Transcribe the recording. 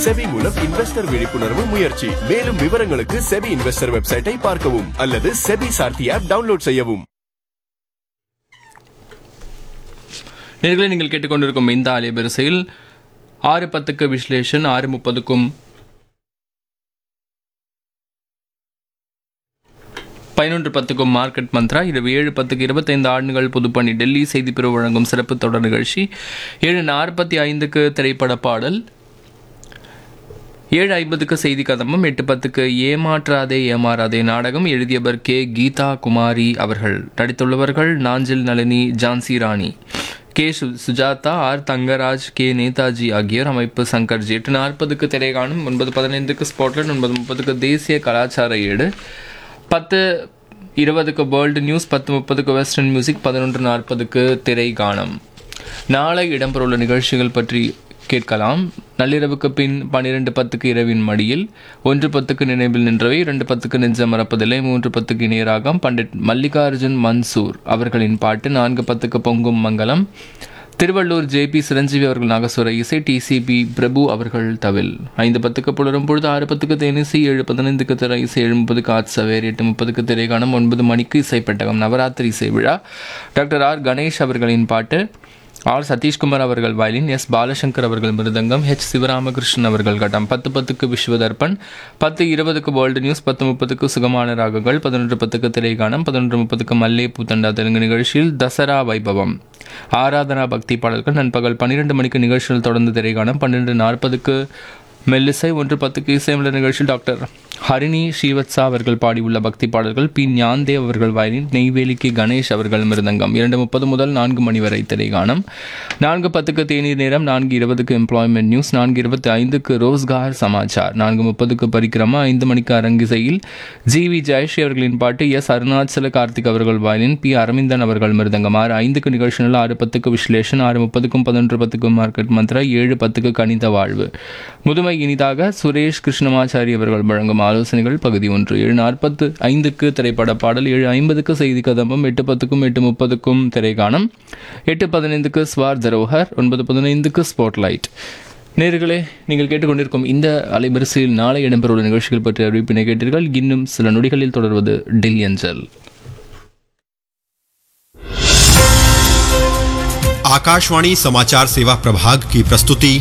SEBI மூலம் investor விழிப்புணர்வு முயற்சி மேலும் விவரங்களுக்கு செபி இன்வெஸ்டர் வெப்சைட்டை பார்க்கவும் அல்லது செபி சார்த்தி ஆப் டவுன்லோட் செய்யவும் நேர்களை நீங்கள் கேட்டுக்கொண்டிருக்கும் இந்த அலைவரிசையில் ஆறு பத்துக்கு விஸ்லேஷன் ஆறு முப்பதுக்கும் பதினொன்று பத்துக்கும் மார்க்கெட் மந்த்ரா இரவு ஏழு பத்துக்கு இருபத்தைந்து ஆண்டுகள் புதுப்பணி டெல்லி செய்திப்பிரிவு வழங்கும் சிறப்பு தொடர் நிகழ்ச்சி ஏழு நாற்பத்தி ஐந்துக்கு திரைப்பட பாடல் ஏழு ஐம்பதுக்கு செய்தி கதம்பம் எட்டு பத்துக்கு ஏமாற்றாதே ஏமாறாதே நாடகம் எழுதியவர் கே கீதா குமாரி அவர்கள் நடித்துள்ளவர்கள் நாஞ்சில் நளினி ஜான்சி ராணி கே சு சுஜாதா ஆர் தங்கராஜ் கே நேதாஜி ஆகியோர் அமைப்பு சங்கர்ஜி எட்டு நாற்பதுக்கு திரைகாணும் ஒன்பது பதினைந்துக்கு ஸ்பாட்லைட் ஒன்பது முப்பதுக்கு தேசிய கலாச்சார ஏடு பத்து இருபதுக்கு வேர்ல்டு நியூஸ் பத்து முப்பதுக்கு வெஸ்டர்ன் மியூசிக் பதினொன்று நாற்பதுக்கு திரை காணும் நாளை இடம்பெறவுள்ள நிகழ்ச்சிகள் பற்றி கேட்கலாம் நள்ளிரவுக்கு பின் பன்னிரெண்டு பத்துக்கு இரவின் மடியில் ஒன்று பத்துக்கு நினைவில் நின்றவை இரண்டு பத்துக்கு நெஞ்ச மறப்பதில்லை மூன்று பத்துக்கு நேராகம் பண்டிட் மல்லிகார்ஜுன் மன்சூர் அவர்களின் பாட்டு நான்கு பத்துக்கு பொங்கும் மங்கலம் திருவள்ளூர் ஜேபி சிரஞ்சீவி அவர்கள் நாகசுர இசை டிசிபி பிரபு அவர்கள் தவில் ஐந்து பத்துக்கு புலரும் பொழுது ஆறு பத்துக்கு தேனிசை ஏழு பதினைந்துக்கு திரை இசை ஏழு முப்பதுக்கு ஆட் சவேர் எட்டு முப்பதுக்கு திரைகாணம் ஒன்பது மணிக்கு இசை பெட்டகம் நவராத்திரி இசை விழா டாக்டர் ஆர் கணேஷ் அவர்களின் பாட்டு ஆர் சதீஷ்குமார் அவர்கள் வயலின் எஸ் பாலசங்கர் அவர்கள் மிருதங்கம் ஹெச் சிவராமகிருஷ்ணன் அவர்கள் கட்டம் பத்து பத்துக்கு விஸ்வதர்பன் பத்து இருபதுக்கு வேர்ல்டு நியூஸ் பத்து முப்பதுக்கு சுகமான ராகங்கள் பதினொன்று பத்துக்கு திரைகாணம் பதினொன்று முப்பதுக்கு மல்லே பூத்தண்டா தெலுங்கு நிகழ்ச்சியில் தசரா வைபவம் ஆராதனா பக்தி பாடல்கள் நண்பகல் பன்னிரெண்டு மணிக்கு நிகழ்ச்சியில் தொடர்ந்து திரைகாணம் பன்னிரெண்டு நாற்பதுக்கு மெல்லிசை ஒன்று பத்துக்கு இசையமிழர் நிகழ்ச்சியில் டாக்டர் ஹரிணி ஸ்ரீவத்சா அவர்கள் பாடியுள்ள பக்தி பாடல்கள் பி ஞான்தேவ் அவர்கள் வயலின் நெய்வேலிக்கு கணேஷ் அவர்கள் மிருதங்கம் இரண்டு முப்பது முதல் நான்கு மணி வரை திரைகாணம் நான்கு பத்துக்கு தேநீர் நேரம் நான்கு இருபதுக்கு எம்ப்ளாய்மெண்ட் நியூஸ் நான்கு இருபத்தி ஐந்துக்கு ரோஸ்கார் சமாச்சார் நான்கு முப்பதுக்கு பரிக்கிரமா ஐந்து மணிக்கு அரங்கிசையில் ஜி வி ஜெயஸ்ரீ அவர்களின் பாட்டு எஸ் அருணாச்சல கார்த்திக் அவர்கள் வயலின் பி அரவிந்தன் அவர்கள் மிருதங்கம் ஆறு ஐந்துக்கு நிகழ்ச்சிகள் ஆறு பத்துக்கு விஸ்லேஷன் ஆறு முப்பதுக்கும் பதினொன்று பத்துக்கும் மார்க்கெட் மந்த்ரா ஏழு பத்துக்கு கணித வாழ்வு முதுமை இனிதாக சுரேஷ் கிருஷ்ணமாச்சாரி அவர்கள் வழங்கும் ஆலோசனைகள் பகுதி ஒன்று ஏழு நாற்பத்து ஐந்துக்கு திரைப்பட பாடல் ஏழு ஐம்பதுக்கு செய்தி கதம்பம் எட்டு பத்துக்கும் எட்டு முப்பதுக்கும் திரைகாணம் எட்டு பதினைந்துக்கு ஸ்வார் தரோஹர் ஒன்பது பதினைந்துக்கு ஸ்பாட்லைட் நேர்களே நீங்கள் கேட்டுக்கொண்டிருக்கும் இந்த அலைவரிசையில் நாளை இடம்பெறவுள்ள நிகழ்ச்சிகள் பற்றிய அறிவிப்பினை கேட்டீர்கள் இன்னும் சில நொடிகளில் தொடர்வது டில் எஞ்சல் आकाशवाणी समाचार सेवा प्रभाग की प्रस्तुति